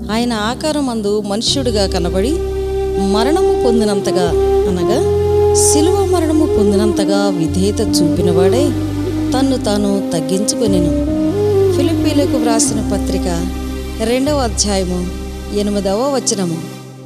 ఆయన ఆకారమందు మనుష్యుడిగా కనబడి మరణము పొందినంతగా అనగా శిలువ మరణము పొందినంతగా విధేయత చూపినవాడే తన్ను తాను తగ్గించుకొనెను ఫిలిప్పీలకు వ్రాసిన పత్రిక రెండవ అధ్యాయము ఎనిమిదవ వచనము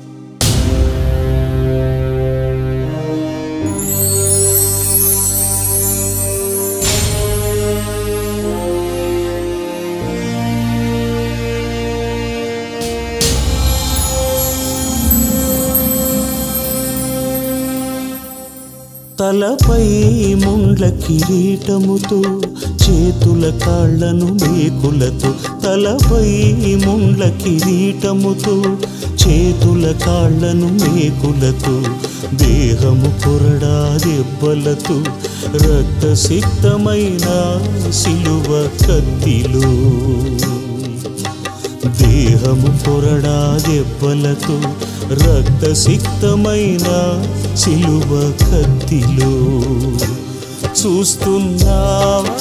తలపై ముండ్ల కిరీటముతో చేతుల కాళ్లను మేకులతో తలపై ముండ్ల కిరీటముతో చేతుల కాళ్లను మేకులతో దేహము కొరడా దెబ్బలతో రక్తసిక్తమైన సిలువ కత్తిలో దేహము కొరడా దెబ్బలతో రక్తసిక్తమైన సిలువ కత్తిలో చూస్తున్నావా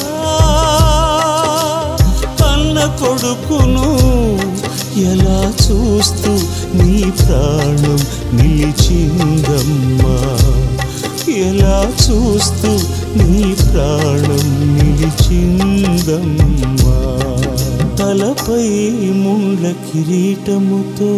కన్న కొడుకును ఎలా చూస్తూ నీ ప్రాణం నిలిచిందమ్మా ఎలా చూస్తూ నీ ప్రాణం నిలిచిందమ్మా తలపై ముండ్ల కిరీటముతో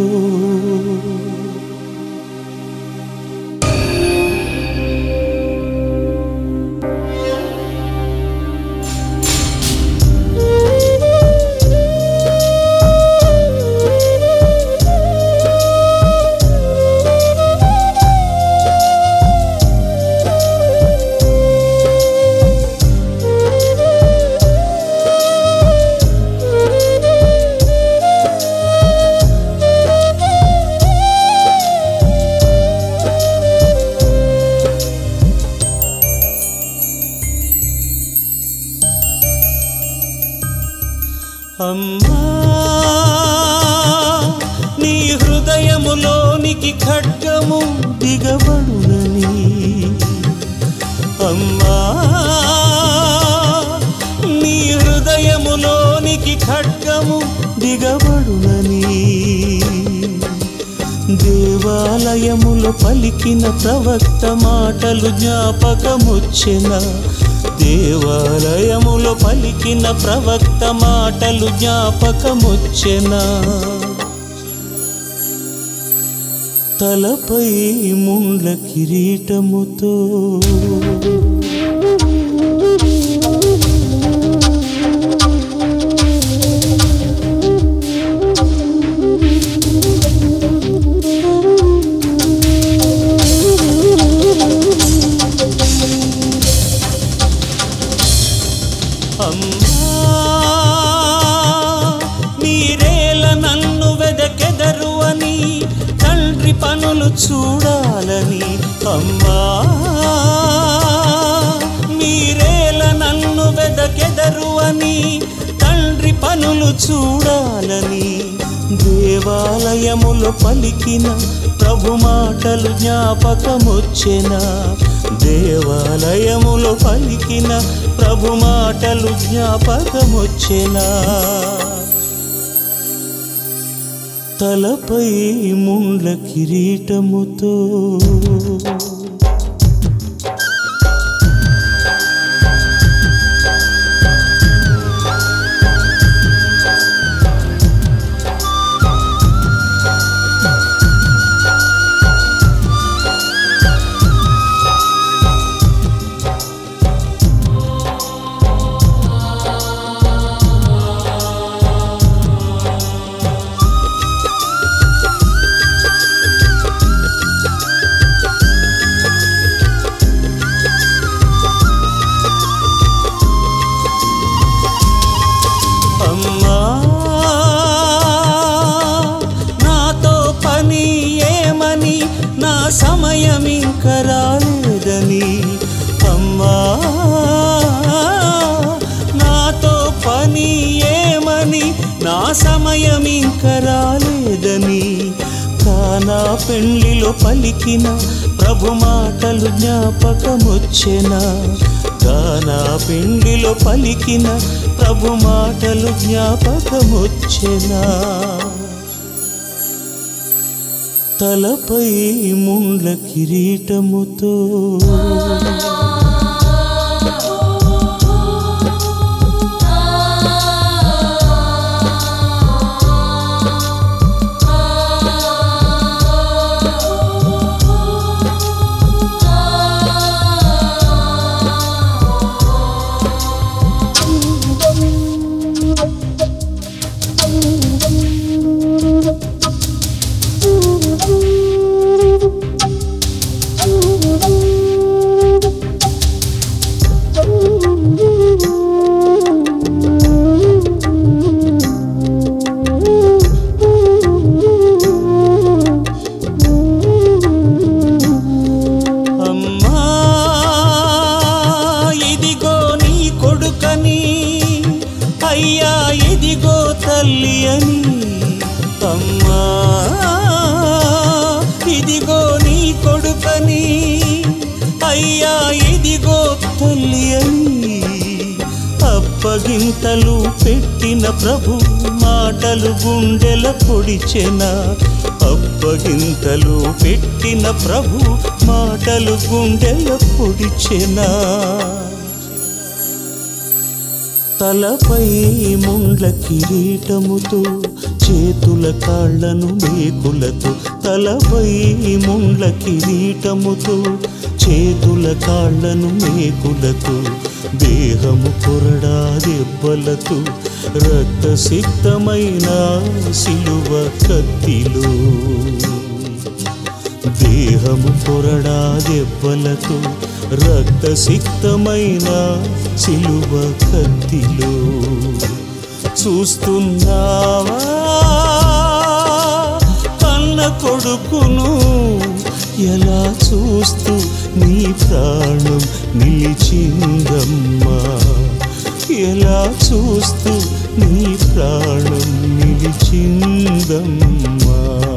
అమ్మా నీ హృదయములోనికి ఖడ్గము దిగబడునని అమ్మా నీ హృదయములోనికి ఖడ్గము దిగబడునని దేవాలయములో పలికిన ప్రవక్త మాటలు జ్ఞాపకముచ్చెన దేవాలయములో పలికిన ప్రవక్త మాటలు జ్ఞాపకముచ్చెన తలపై ముండ్ల కిరీటముతో అమ్మా మీరేల నన్ను వెదకెదరు అని తండ్రి పనులు చూడాలని అమ్మా మీరేల నన్ను వెదకెదరు అని తండ్రి పనులు చూడాలని దేవాలయములో పలికిన ప్రభు మాటలు జ్ఞాపకమొచ్చెన దేవాలయములో పలికిన ప్రభు మాటలు జ్ఞాపకమొచ్చెనా తలపై ముండ్ల కిరీటముతో అమ్మా నాతో పని ఏమని నా సమయం ఇంక రాలేదని అమ్మా నాతో పని ఏమని నా సమయం ఇంక రాలేదని కానా పెళ్లిలో పలికిన ప్రభు మాటలు జ్ఞాపకమొచ్చెనా కానా పిండిలో పలికిన ప్రభు మాటలు జ్ఞాపకమొచ్చెనా తలపై ముండ్ల కిరీటముతో అమ్మా ఇదిగో నీ కొడుకని అయ్యా ఇదిగో తల్లి అని అమ్మా ఇదిగో నీ కొడుకని అయ్యా ఇదిగో తల్లి అని అప్పగింతలు పెట్టిన ప్రభు మాటలు గుండెల పొడిచెన అప్పగింతలు పెట్టిన ప్రభు మాటలు గుండెల పొడిచెనా తలపై ముండ్ల కిరీటముతో చేతుల కాళ్ళను మేకులతో తలపై ముండ్ల కిరీటముతో చేతుల కాళ్ళను మేకులతో దేహము కొరడా దెబ్బలతో రక్తసిక్తమైన సిలువ కత్తిలో దేహము కొరడా దెబ్బలతో రక్తసిక్తమైన సిలువ కత్తిలో చూస్తున్నావా కన్న కొడుకును ఎలా చూస్తూ నీ ప్రాణం నిలిచిందమ్మా ఎలా చూస్తూ నీ ప్రాణం నిలిచిందమ్మా